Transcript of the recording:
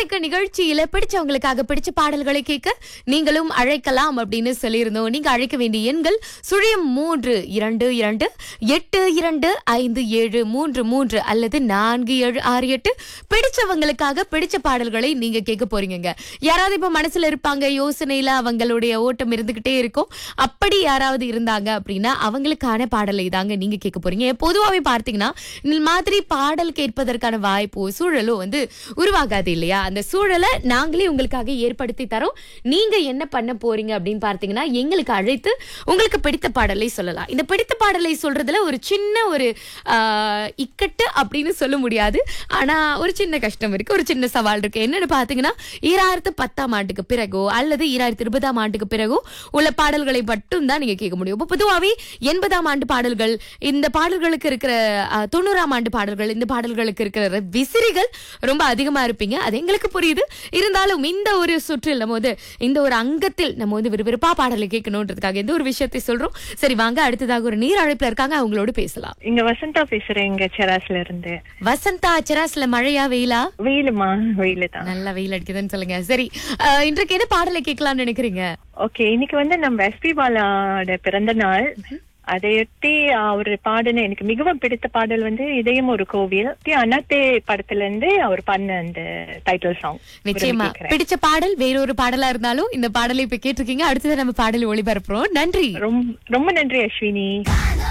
இன்றைக்கு நிகழ்ச்சியில பிடிச்சவங்களுக்காக பிடிச்ச பாடல்களை கேட்க நீங்களும் அழைக்கலாம் அப்படின்னு சொல்லியிருந்தோம் நீங்க அழைக்க வேண்டிய எண்கள் சுழியம் மூன்று இரண்டு இரண்டு எட்டு இரண்டு ஐந்து ஏழு மூன்று மூன்று அல்லது நான்கு ஏழு ஆறு எட்டு பிடிச்சவங்களுக்காக பிடிச்ச பாடல்களை நீங்க கேட்க போறீங்க யாராவது இப்ப மனசுல இருப்பாங்க யோசனையில அவங்களுடைய ஓட்டம் இருந்துகிட்டே இருக்கும் அப்படி யாராவது இருந்தாங்க அப்படின்னா அவங்களுக்கான பாடலை தாங்க நீங்க கேட்க போறீங்க பொதுவாவே பார்த்தீங்கன்னா இந்த மாதிரி பாடல் கேட்பதற்கான வாய்ப்போ சூழலோ வந்து உருவாகாது இல்லையா அந்த சூழலை நாங்களே உங்களுக்காக ஏற்படுத்தி தரோம் நீங்க என்ன பண்ண போறீங்க அப்படின்னு பார்த்தீங்கன்னா எங்களுக்கு அழைத்து உங்களுக்கு பிடித்த பாடலை சொல்லலாம் இந்த பிடித்த பாடலை சொல்றதுல ஒரு சின்ன ஒரு ஆஹ், இக்கட்டு அப்படின்னு சொல்ல முடியாது ஆனா ஒரு சின்ன கஷ்டம் இருக்கு ஒரு சின்ன சவால் இருக்கு என்னன்னு பாத்தீங்கன்னா ஈராயிரத்து பத்தாம் ஆண்டுக்கு பிறகோ அல்லது ஈராயிரத்து இருபதாம் ஆண்டுக்கு பிறகோ உள்ள பாடல்களை மட்டும் தான் நீங்க கேட்க முடியும் இப்போ பொதுவாவே எண்பதாம் ஆண்டு பாடல்கள் இந்த பாடல்களுக்கு இருக்கிற அஹ், தொண்ணூறாம் ஆண்டு பாடல்கள் இந்த பாடல்களுக்கு இருக்கிற விசிறிகள் ரொம்ப அதிகமா இருப்பீங்க அது எங்களுக்கு புரியுது இருந்தாலும் இந்த ஒரு சுற்றில் நம்ம வந்து இந்த ஒரு அங்கத்தில் நம்ம வந்து விறுவிறுப்பா பாடலை கேட்கணுன்றதுக்காக எந்த ஒரு விஷயத்தை சொல்றோம் சரி வாங்க அடுத்ததாக ஒரு நீர் அழைப்புல இருக்காங்க அவங்களோட பேசலாம் இங்க வசந்தா பேசுறேன் இங்க செராஸ்ல இருந்து வசந்தா சிராஸ்ல மழையா வெயிலா வெயிலுமா வெயிலு தான் நல்லா வெயில் அடிக்குதுன்னு சொல்லுங்க சரி அஹ், இன்றைக்கு என்ன பாடலை கேட்கலாம்னு நினைக்கிறீங்க ஓகே இன்னைக்கு வந்து நம்ம எஸ்பி பாலாவோட பிறந்த நாள் அதையொட்டி அவர் பாடின எனக்கு மிகவும் பிடித்த பாடல் வந்து இதயம் ஒரு கோவில் அனாத்தே படத்துல இருந்து அவர் பண்ண அந்த டைட்டில் சாங் நிச்சயமா பிடிச்ச பாடல் வேறொரு பாடலா இருந்தாலும் இந்த பாடலை இப்ப கேட்டிருக்கீங்க அடுத்தது நம்ம பாடலை ஒளிபரப்புறோம் நன்றி ரொம்ப ரொம்ப நன்றி அஸ்வினி